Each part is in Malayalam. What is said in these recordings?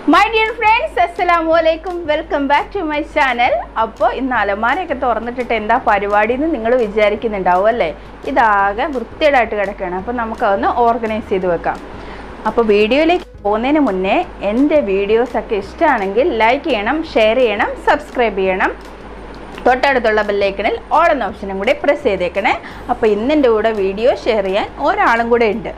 മൈ ഡിയർ ഫ്രണ്ട്സ് അസ്സലാമു അലൈക്കും welcome back to my channel അപ്പോൾ ഇന്ന് അലമാരയൊക്കെ തുറന്നിട്ടിട്ട് എന്താ പരിപാടി എന്ന് നിങ്ങൾ വിചാരിക്കുന്നുണ്ടാവും അല്ലേ ഇതാകെ വൃത്തിയേടായിട്ട് കിടക്കുകയാണ് അപ്പോൾ നമുക്കതൊന്ന് ഓർഗനൈസ് ചെയ്ത് വെക്കാം അപ്പോൾ വീഡിയോയിലേക്ക് പോകുന്നതിന് മുന്നേ എൻ്റെ വീഡിയോസൊക്കെ ഇഷ്ടമാണെങ്കിൽ ലൈക്ക് ചെയ്യണം ഷെയർ ചെയ്യണം സബ്സ്ക്രൈബ് ചെയ്യണം തൊട്ടടുത്തുള്ള ബെല്ലൈക്കണിൽ ഓൾ എന്ന ഓപ്ഷനും കൂടി പ്രസ് ചെയ്തേക്കണേ അപ്പോൾ ഇന്നെൻ്റെ കൂടെ വീഡിയോ ഷെയർ ചെയ്യാൻ ഒരാളും കൂടെ ഉണ്ട്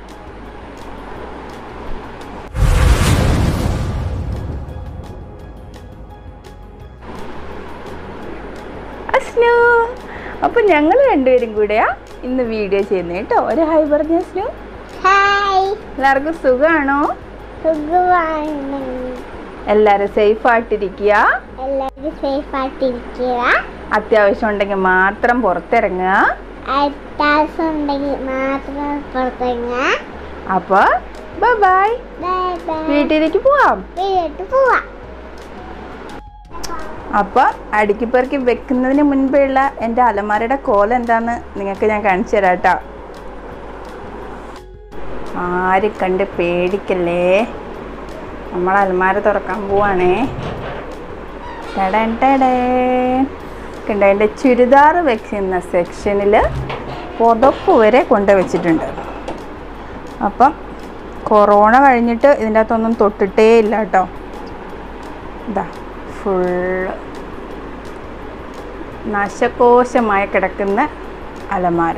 അസ്നു അപ്പോൾ ഞങ്ങൾ രണ്ടുപേരും കൂടെയാ ഇന്ന് വീഡിയോ ചെയ്യുന്നത് കേട്ടോ ഒരു ഹായ് പറഞ്ഞു അസ്നു ഹായ് എല്ലാവർക്കും സുഖമാണോ സുഖമാണ് എല്ലാവരും സേഫ് ആയിട്ടിരിക്കുക എല്ലാവരും സേഫ് ആയിട്ടിരിക്കുക അത്യാവശ്യം ഉണ്ടെങ്കിൽ മാത്രം പുറത്തിറങ്ങുക അത്യാവശ്യം ഉണ്ടെങ്കിൽ മാത്രം പുറത്തിറങ്ങുക അപ്പോൾ ബൈ ബൈ ബൈ ബൈ വീട്ടിലേക്ക് പോവാം വീട്ടിലോട്ട് പോവാം അപ്പോൾ അടുക്കിപ്പെറുക്കി വെക്കുന്നതിന് മുൻപേയുള്ള എൻ്റെ അലമാരയുടെ കോലം എന്താന്ന് നിങ്ങൾക്ക് ഞാൻ കാണിച്ചു തരാം കേട്ടോ ആരും കണ്ട് പേടിക്കല്ലേ നമ്മൾ അലമാര തുറക്കാൻ പോവാണേ ടടൻ ടടേ കണ്ടോ എൻ്റെ ചുരിദാർ വെക്കുന്ന സെക്ഷനിൽ പുതപ്പ് വരെ കൊണ്ട് വെച്ചിട്ടുണ്ട് അപ്പം കൊറോണ കഴിഞ്ഞിട്ട് ഇതിൻ്റെ അകത്തൊന്നും തൊട്ടിട്ടേ ഇല്ല കേട്ടോ ഇതാ ഫുള്ള് നാശകോശമായി കിടക്കുന്ന അലമാര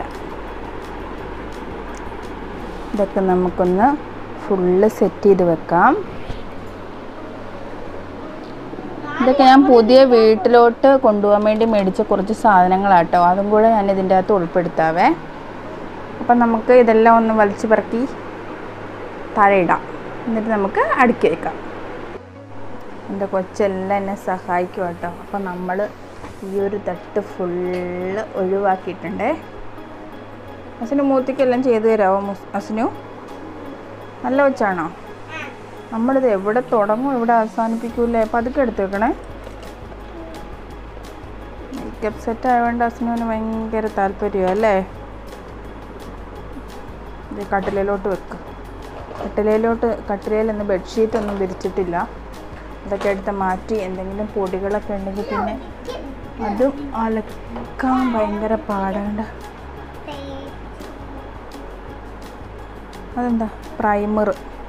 ഇതൊക്കെ നമുക്കൊന്ന് ഫുള്ള് സെറ്റ് ചെയ്ത് വെക്കാം ഇതൊക്കെ ഞാൻ പുതിയ വീട്ടിലോട്ട് കൊണ്ടുപോകാൻ വേണ്ടി മേടിച്ച കുറച്ച് സാധനങ്ങളാട്ടോ അതും കൂടെ ഞാൻ ഇതിൻ്റെ അകത്ത് ഉൾപ്പെടുത്താവേ അപ്പം നമുക്ക് ഇതെല്ലാം ഒന്ന് വലിച്ചു പറക്കി താഴെ ഇടാം എന്നിട്ട് നമുക്ക് അടുക്കി വയ്ക്കാം എൻ്റെ കൊച്ചെല്ലാം എന്നെ സഹായിക്കും കേട്ടോ അപ്പം നമ്മൾ ഈ ഒരു തട്ട് ഫുള്ള് ഒഴിവാക്കിയിട്ടുണ്ടേ അസിനു മൂത്തിക്കെല്ലാം ചെയ്തു തരാമോ മുസ് അസിനു നല്ല വെച്ചാണോ നമ്മളിത് എവിടെ തുടങ്ങും എവിടെ അവസാനിപ്പിക്കൂലേ പതുക്കെ എടുത്ത് വെക്കണേ മേക്കപ്പ് സെറ്റ് ആയതുകൊണ്ട് അസിനുവിന് ഭയങ്കര താല്പര്യം അല്ലേ ഇത് കട്ടിലയിലോട്ട് വെക്ക് കട്ടിലയിലോട്ട് കട്ടിലയിൽ ഒന്ന് ബെഡ്ഷീറ്റ് ഒന്നും വിരിച്ചിട്ടില്ല അതൊക്കെ എടുത്ത് മാറ്റി എന്തെങ്കിലും പൊടികളൊക്കെ ഉണ്ടെങ്കിൽ പിന്നെ അതും അലക്കാൻ ഭയങ്കര പാടാണ്ട അതെന്താ പ്രൈമർ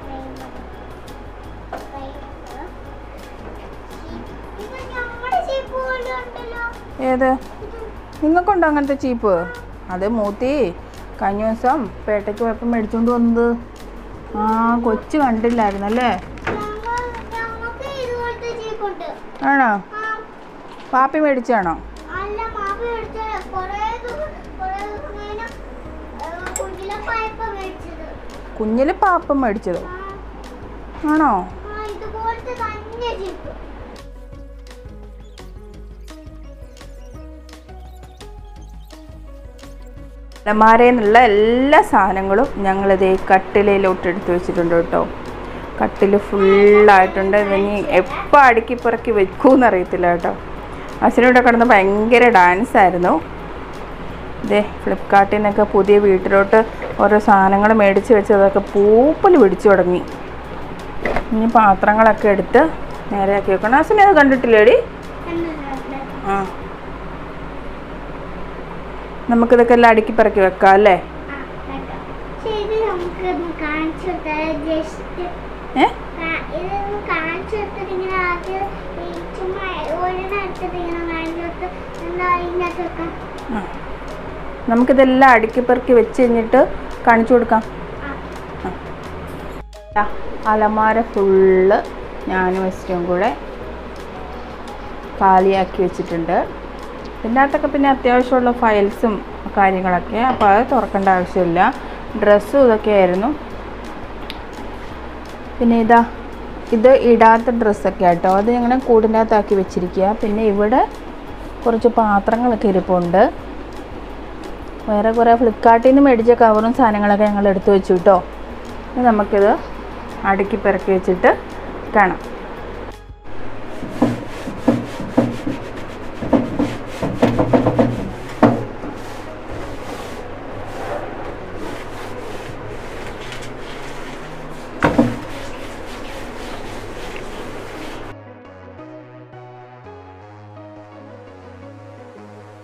ഇത് നമ്മുടെ ഷേപ്പ് പോലെ ഉണ്ടല്ലോ ഏത് നിങ്ങൾക്കുണ്ടോ അങ്ങനത്തെ ചീപ്പ് അത് മൂത്തി കഴിഞ്ഞ ദിവസം പേട്ടയ്ക്ക് പോയപ്പോൾ മേടിച്ചുകൊണ്ട് വന്നത് ആ കൊച്ചു കണ്ടില്ലായിരുന്നു അല്ലേ ഞങ്ങൾ ഞങ്ങൾക്ക് ഇതുപോലത്തെ ഷേപ്പ് ഉണ്ട് ആണോ ആ, പാപ്പി മേടിച്ചാണോ അല്ല മാപ്പി മേടിച്ച കുറേ ദിവസം കുറേ ദിവസം കഴിഞ്ഞ് കുഞ്ഞിലപ്പായപ്പോ മേടിച്ചത് കുഞ്ഞിൽ പാപ്പം മേടിച്ചതോ ആ, ആണോ ആ ഇതുപോലത്തെ തന്നെ ഷേപ്പ് അലമാരയിൽ നിന്നുള്ള എല്ലാ സാധനങ്ങളും ഞങ്ങളിത് കട്ടിലയിലോട്ട് എടുത്ത് വെച്ചിട്ടുണ്ട് കേട്ടോ കട്ടിൽ ഫുള്ളായിട്ടുണ്ട് ഇതിനി എപ്പോൾ അടുക്കി പിറക്കി വെക്കൂന്ന് അറിയത്തില്ല കേട്ടോ അച്ഛനോടെ കിടന്ന് ഭയങ്കര ഡാൻസ് ആയിരുന്നു ഇതേ ഫ്ലിപ്കാർട്ടിൽ നിന്നൊക്കെ പുതിയ വീട്ടിലോട്ട് ഓരോ സാധനങ്ങൾ മേടിച്ച് വെച്ചതൊക്കെ പൂപ്പൽ പിടിച്ചു തുടങ്ങി ഇനി പാത്രങ്ങളൊക്കെ എടുത്ത് നേരെയാക്കി വെക്കണം അച്ഛനെ അത് കണ്ടിട്ടില്ലേടി ആ നമുക്കിതൊക്കെ എല്ലാം അടുക്കി പിറക്കി വെക്കാം അല്ലേ ശരി നമുക്കൊന്ന് കാണിച്ചു ജസ്റ്റ് ഏ ഇതൊന്ന് കാണിച്ചു കൊടുത്തിട്ട് ഇങ്ങനെ ആദ്യം ഈ ചുമ്മാ ഒരെണ്ണെടുത്തിട്ട് ഇങ്ങനെ കാണിച്ചു കൊടുത്ത് എന്താ ഇതിനകത്ത് വെക്കാം ആ. നമുക്കിതെല്ലാം അടുക്കി പെറുക്കി വെച്ച് കഴിഞ്ഞിട്ട് കാണിച്ചു കൊടുക്കാം ആ. ദാ, അലമാര ഫുള്ള് ഞാനും വെച്ചിട്ടും കൂടെ കാലിയാക്കി വെച്ചിട്ടുണ്ട് ഇതിൻ്റെ അകത്തൊക്കെ പിന്നെ അത്യാവശ്യമുള്ള ഫയൽസും കാര്യങ്ങളൊക്കെ അപ്പോൾ അത് തുറക്കേണ്ട ആവശ്യമില്ല ഡ്രസ്സും ഇതൊക്കെ ആയിരുന്നു പിന്നെ ഇതാ ഇത് ഇടാത്ത ഡ്രസ്സൊക്കെ ആട്ടോ അത് ഞങ്ങൾ കൂടിൻ്റെ അകത്താക്കി വെച്ചിരിക്കുക പിന്നെ ഇവിടെ കുറച്ച് പാത്രങ്ങളൊക്കെ ഇരിപ്പുണ്ട് വേറെ കുറേ ഫ്ലിപ്കാർട്ടിൽ നിന്ന് മേടിച്ച കവറും സാധനങ്ങളൊക്കെ ഞങ്ങൾ എടുത്തു വെച്ചു കേട്ടോ ഇനി നമുക്കിത് അടുക്കി പെറുക്കി വെച്ചിട്ട് കാണാം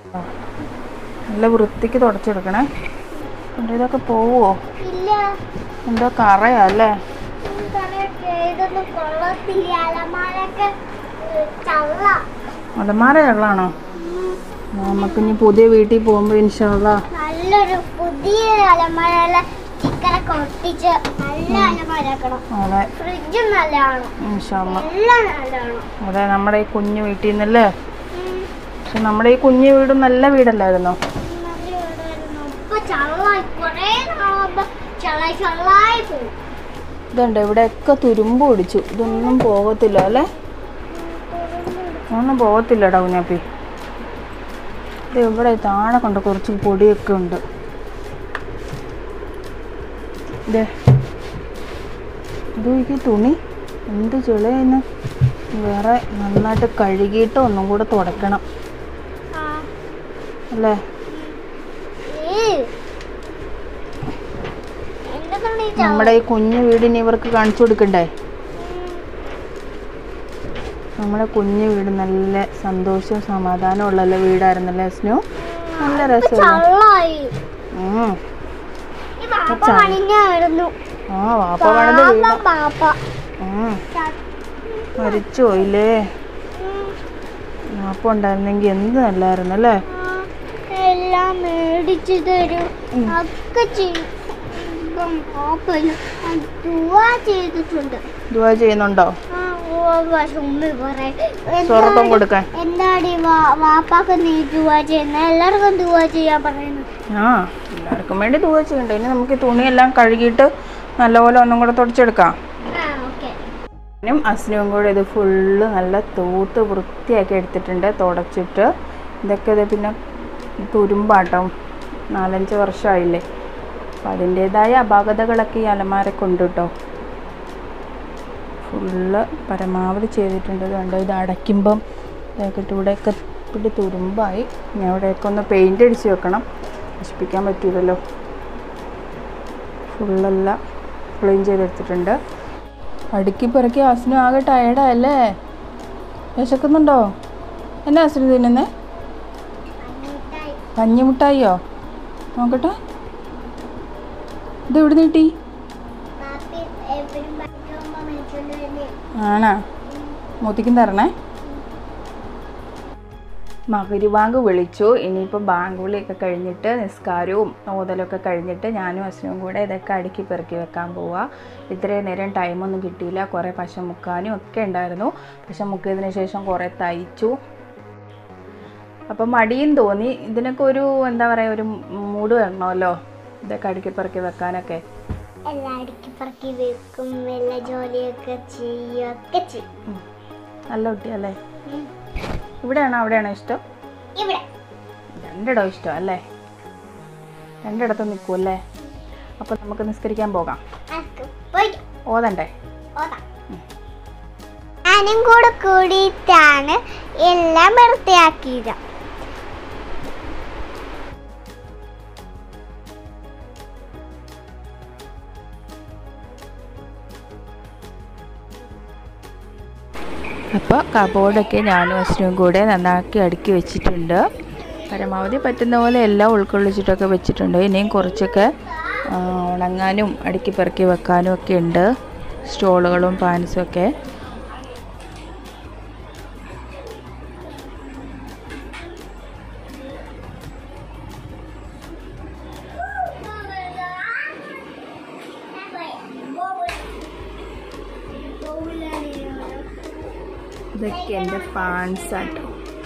നല്ല വൃത്തിക്ക് തുടച്ചെടുക്കണേ എന്നിട്ട് ഇതൊക്കെ പോവോ ഇല്ല എന്തോ കറയാ അല്ലേ ഇതൊക്കെ ഇതൊന്നും കൊള്ളത്തില്ല അലമാരൊക്കെ ഏ, ചള്ള അലമാര വെള്ളമാണോ നമുക്ക് ഇനി പുതിയ വീട്ടിൽ പോകുമ്പോൾ ഇൻഷാല്ല നല്ലൊരു പുതിയ അലമാര സ്റ്റിക്കറൊക്കെ ഒട്ടിച്ച് നല്ല അലമാരാക്കണം അതെ ഫ്രിഡ്ജും നല്ലതാണ് ഇൻഷാല്ല എല്ലാം നല്ലതാണ് അതെ നമ്മുടെ ഈ കുഞ്ഞു വീട്ടിൽ നിന്നല്ലേ പക്ഷെ നമ്മുടെ ഈ കുഞ്ഞു വീടും നല്ല വീടല്ലായിരുന്നോ നല്ല വീടായിരുന്നു. ഇപ്പൊ ചള്ളായി കുറേ നാളാകുമ്പോ ചള്ളായി ചള്ളായി പോകും ഇതുണ്ട് ഇവിടെയൊക്കെ തുരുമ്പ് പിടിച്ചു ഇതൊന്നും പോകത്തില്ല അല്ലേ ഒന്നും പോകത്തില്ലടാ കുഞ്ഞാപ്പി ഇത് ഇവിടെ താഴെ കൊണ്ട് കുറച്ച് പൊടിയൊക്കെ ഉണ്ട് ഇതേ ഇത് ഈ തുണി എന്ത് ചെളിയെന്ന് വേറെ നന്നായിട്ട് കഴുകിയിട്ട് ഒന്നും കൂടെ തുടയ്ക്കണം ആ. അല്ലേ ഏ. എന്തൊക്കെയുണ്ട് ഈ ചള്ള? നമ്മുടെ ഈ കുഞ്ഞു വീടിന് ഇവർക്ക് കാണിച്ചു കൊടുക്കണ്ടേ നമ്മുടെ കുഞ്ഞു വീട് നല്ല സന്തോഷവും സമാധാനവും ഉള്ളല്ലേ വീടായിരുന്നല്ലേ സ്നു നല്ല ഇപ്പൊ രസമല്ലേ ചള്ളായി ഉം. ഈ പാപ്പ ചള്ള. പണിഞ്ഞായിരുന്നു ആ വാപ്പ പണിത് വീട് പാപ്പ പാപ്പ ഉം. ച- മരിച്ചു പോയില്ലേ ഉം. വാപ്പ ഉണ്ടായിരുന്നെങ്കിൽ എന്ത് നല്ലായിരുന്നു അല്ലേ ആ, എല്ലാം മേടിച്ചു തരും ഉം. ഒക്കെ ചെയ്യും ഇപ്പം പാപ്പന് ദുവാ ചെയ്തിട്ടുണ്ട് ദുവാ ചെയ്യുന്നുണ്ടോ ആ, ഓ, പക്ഷെ ഉമ്മ പറയും, സ്വർഗം എന്താണ് കൊടുക്കാൻ എന്താണ് ഈ വാ- വാപ്പാക്ക് നീ ദുവാ ചെയ്യുന്നത് എല്ലാവർക്കും ദുവാ ചെയ്യാൻ പറയുന്നു ആ എല്ലാവർക്കും വേണ്ടി ദുവാ ചെയ്യണ്ടേ ഇനി നമുക്ക് ഈ തുണിയെല്ലാം കഴുകിയിട്ട് നല്ലപോലെ ഒന്നും കൂടെ തുടച്ചെടുക്കാം ആ ഓക്കെ ഞാനും അസ്നവും കൂടെ ഇത് ഫുള്ള് നല്ല തൂത്ത് വൃത്തിയാക്കി എടുത്തിട്ടുണ്ട് തുടച്ചിട്ട് ഇതൊക്കെ ഇത് പിന്നെ തുരുമ്പാട്ടം നാലഞ്ച് വർഷമായില്ലേ അപ്പം അതിൻ്റേതായ അപാകതകളൊക്കെ ഈ അലമാരൊക്കെ ഉണ്ട് കേട്ടോ ഫുള്ള് പരമാവധി ചെയ്തിട്ടുണ്ട് ഇതുണ്ട് ഇത് അടയ്ക്കുമ്പം ഇതൊക്കെ ഇട്ട് ഇവിടെയൊക്കെ ഇപ്പിടി തുരുമ്പായി ഇനി അവിടെയൊക്കെ ഒന്ന് പെയിൻ്റ് അടിച്ച് വെക്കണം നശിപ്പിക്കാൻ പറ്റൂലല്ലോ ഫുള്ളെല്ലാം ക്ലീൻ ചെയ്തെടുത്തിട്ടുണ്ട് അടുക്കി പെറുക്കി അസിന് ആകെ ടയർഡായല്ലേ വിശക്കുന്നുണ്ടോ എന്നാ അസിന് തിന്നുന്നേ പഞ്ഞിമുട്ടായിയോ നോക്കട്ടെ ഇത് എവിടെ നീട്ടി പാപ്പി എപ്പോഴും പഠിക്കുമ്പോൾ മേടിച്ചോണ്ട് വരുന്നേ ആണാ മൂത്തിക്കും തരണേ മകരി ബാങ്ക് വിളിച്ചു ഇനിയിപ്പോൾ ബാങ്ക് വിളിയൊക്കെ കഴിഞ്ഞിട്ട് നിസ്കാരവും ഓതലൊക്കെ കഴിഞ്ഞിട്ട് ഞാനും അച്ഛനും കൂടെ ഇതൊക്കെ അടുക്കി പെറുക്കി വെക്കാൻ പോവുക ഇത്രയും നേരം ടൈമൊന്നും കിട്ടിയില്ല കുറേ പശ മുക്കാനും ഒക്കെ ഉണ്ടായിരുന്നു പശ മുക്കിയതിന് ശേഷം കുറേ തയ്ച്ചു അപ്പം മടിയും തോന്നി ഇതിനൊക്കെ ഒരു എന്താ പറയുക ഒരു മൂഡ് വരണമല്ലോ ഇതൊക്കെ അടുക്കി പെറുക്കി വെക്കാനൊക്കെ എല്ലാം അടുക്കി പറക്കി വെക്കും എല്ലാ ജോലിയൊക്കെ ചെയ്യൊക്കെ ചെയ്യും ഉം. നല്ല കുട്ടിയല്ലേ ഉം. ഇവിടെയാണോ അവിടെയാണോ ഇഷ്ടം ഇവിടെ രണ്ടിടവും ഇഷ്ടം അല്ലേ രണ്ടിടത്തും നിൽക്കുമല്ലേ അപ്പോൾ നമുക്ക് നിസ്കരിക്കാൻ പോകാം നമുക്ക് പോയിട്ട് ഓതണ്ടേ ഓതാം ഞാനും കൂടെ കൂടിയിട്ടാണ് എല്ലാം വൃത്തിയാക്കിയത് അപ്പോൾ കബോർഡൊക്കെ ഞാനും അച്ഛനും കൂടെ നന്നാക്കി അടുക്കി വെച്ചിട്ടുണ്ട് പരമാവധി പറ്റുന്ന പോലെ എല്ലാം ഉൾക്കൊള്ളിച്ചിട്ടൊക്കെ വെച്ചിട്ടുണ്ട് ഇനിയും കുറച്ചൊക്കെ ആ, ഉണങ്ങാനും അടുക്കി പെറുക്കി വെക്കാനും ഒക്കെ ഉണ്ട് സ്റ്റോളുകളും പാൻസും ഒക്കെ ഇതൊക്കെ എൻ്റെ പാൻസ് ആട്ടോ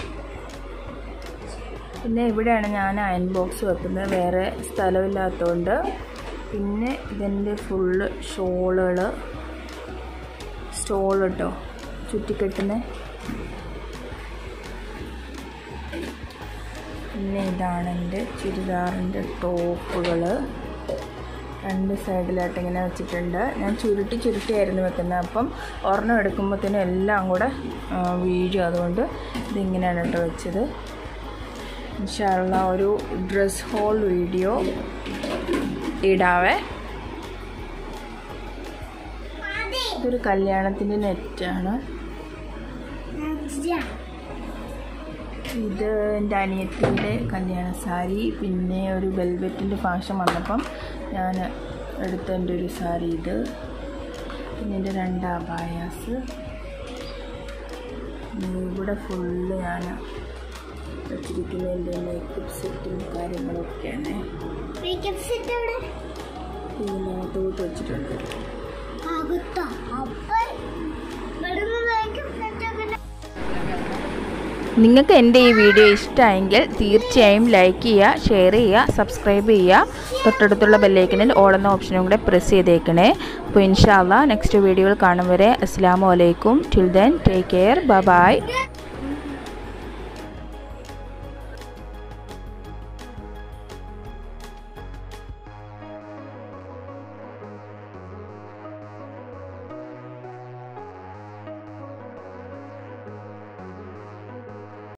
പിന്നെ ഇവിടെയാണ് ഞാൻ അയൺ ബോക്സ് വെക്കുന്നത് വേറെ സ്ഥലമില്ലാത്തതുകൊണ്ട് പിന്നെ ഇതിൻ്റെ ഫുള്ള് ഷോളുകൾ സ്റ്റോൾ കേട്ടോ ചുറ്റിക്കെട്ടുന്ന പിന്നെ ഇതാണ് എൻ്റെ ചുരിദാറിൻ്റെ ടോപ്പുകൾ രണ്ട് സൈഡിലായിട്ട് ഇങ്ങനെ വെച്ചിട്ടുണ്ട് ഞാൻ ചുരുട്ടി ചുരുട്ടിയായിരുന്നു വെക്കുന്നത് അപ്പം ഒരെണ്ണം എടുക്കുമ്പോഴത്തേനും എല്ലാം കൂടെ ആ, വീഴും അതുകൊണ്ട് ഇതിങ്ങനെയാണ് കേട്ടോ വെച്ചത് ഇൻഷാള്ള ഒരു ഡ്രസ് ഹോൾ വീഡിയോ ഇടാവേ ഇതൊരു കല്യാണത്തിൻ്റെ നെറ്റാണ് ഇത് എൻ്റെ അനിയത്തിയുടെ കല്യാണ സാരി പിന്നെ ഒരു വെൽവെറ്റിൻ്റെ ഫാഷൻ വന്നപ്പം ഞാൻ എടുത്ത എൻ്റെ ഒരു സാരി ഇത് പിന്നെ എൻ്റെ രണ്ട് അബായാസ് ഇവിടെ ഫുള്ള് ഞാൻ വെച്ചിരിക്കുന്ന എൻ്റെ മേക്കപ്പ് സെറ്റും കാര്യങ്ങളൊക്കെയാണ് മേക്കപ്പ് സെറ്റ് എവിടെ ഇതിനകത്തോട്ട് വെച്ചിട്ടുണ്ട് അകത്താ അപ്പൊ ഇവിടുന്ന് മേക്കപ്പ് സെറ്റ് ഒക്കെ നിങ്ങൾക്ക് എൻ്റെ ഈ വീഡിയോ ഇഷ്ടമായെങ്കിൽ തീർച്ചയായും ലൈക്ക് ചെയ്യുക ഷെയർ ചെയ്യുക സബ്സ്ക്രൈബ് ചെയ്യുക തൊട്ടടുത്തുള്ള ബെല്ലൈക്കനിൽ ഓളുന്ന ഓപ്ഷനും കൂടെ പ്രസ് ചെയ്തേക്കണേ അപ്പോൾ ഇൻഷാല്ല നെക്സ്റ്റ് വീഡിയോയിൽ കാണും വരെ അസ്സാം വലൈക്കും till then take care bye ഇത്